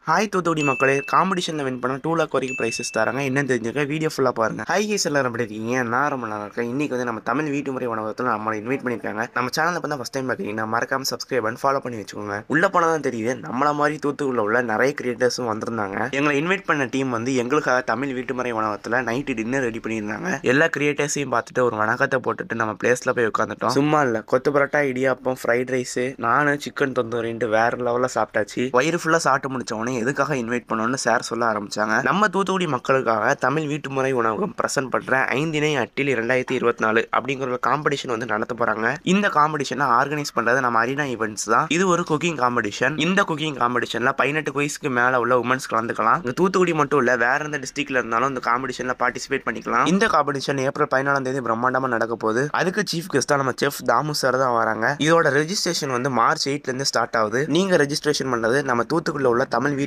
hi Thoothukudi மக்களே காம்படிஷனில் win பண்ண டூ லேக் வரைக்கும் ப்ரைஸஸ் தராங்க என்னன்னு தெரிஞ்சுக்க வீடியோ ஃபுல்லாக பாருங்க ஹை கேஸ் எல்லாரும் எப்படி இருக்கீங்க நான் ரொம்ப நல்லா இருக்கேன் இன்னைக்கு வந்து நம்ம தமிழ் வீட்டு முறை உணவகத்தில் நம்மளை இன்வைட் பண்ணியிருக்காங்க நம்ம சேனலில் வந்து ஃபஸ்ட் டைம் பார்க்குறீங்கன்னா மறக்காம சப்ஸ்கிரைப் பண்ணி ஃபாலோ பண்ணி வச்சுக்கோங்க உள்ள போனால் தான் தெரியுது நம்மள மாதிரி தூத்துக்குள்ள உள்ள நிறைய கிரியேட்டர்ஸும் வந்திருந்தாங்க எங்களை இன்வைட் பண்ண டீம் வந்து எங்களுக்காக தமிழ் வீட்டு முறை உணவகத்தில் நைட்டு டின்னர் ரெடி பண்ணியிருந்தாங்க எல்லா கிரியேட்டர்ஸையும் பார்த்துட்டு ஒரு வணக்கத்தை போட்டுட்டு நம்ம பிளேஸில் போய் உட்காந்துட்டோம் சும்மா இல்லை kothu parotta idiyappam fried rice naan chicken தந்தூரின்ட்டு வேற லெவலில் சாப்பிட்டாச்சு வயிறு ஃபுல்லாக சாப்பிட்டு முடிச்ச உடனே எதுக்காக இன்வைட் பண்ணோன்னு சார் சொல்ல ஆரம்பிச்சாங்க நம்ம தூத்துக்குடி மக்களுக்காக தமிழ் வீட்டு முறை உணவகம் பிரசன்ட் பண்ற ஐந்தினை அட்டில் இரண்டாயிரத்தி இருபத்தி நாலு அப்படிங்கிற ஒரு காம்படிஷன் வந்து நடத்த போறாங்க இந்த காம்படிஷனை ஆர்கனைஸ் பண்றது நம்ம அரினா ஈவெண்ட்ஸ் தான் இது ஒரு குக்கிங் காம்படிஷன் இந்த குக்கிங் காம்படிஷன்ல பதினெட்டு வயசுக்கு மேல உள்ள உமன்ஸ் கலந்துக்கலாம் இந்த தூத்துக்குடி மட்டும் இல்ல வேற எந்த டிஸ்ட்ரிக்ட்ல இருந்தாலும் இந்த காம்படிஷன்ல பார்ட்டிசிபேட் பண்ணிக்கலாம் இந்த காம்படிஷன் ஏப்ரல் பதினாலாம் தேதி பிரம்மாண்டமா நடக்க போகுது அதுக்கு சீஃப் கெஸ்டா நம்ம செஃப் தாமு சார் தான் வராங்க இதோட ரெஜிஸ்ட்ரேஷன் வந்து மார்ச் எயிட்ல இருந்து ஸ்டார்ட் ஆகுது நீங்க ரெஜிஸ்ட்ரேஷன் பண்றது நம்ம தூத்துக்குள்ள உள்ள தமிழ் வீட்டு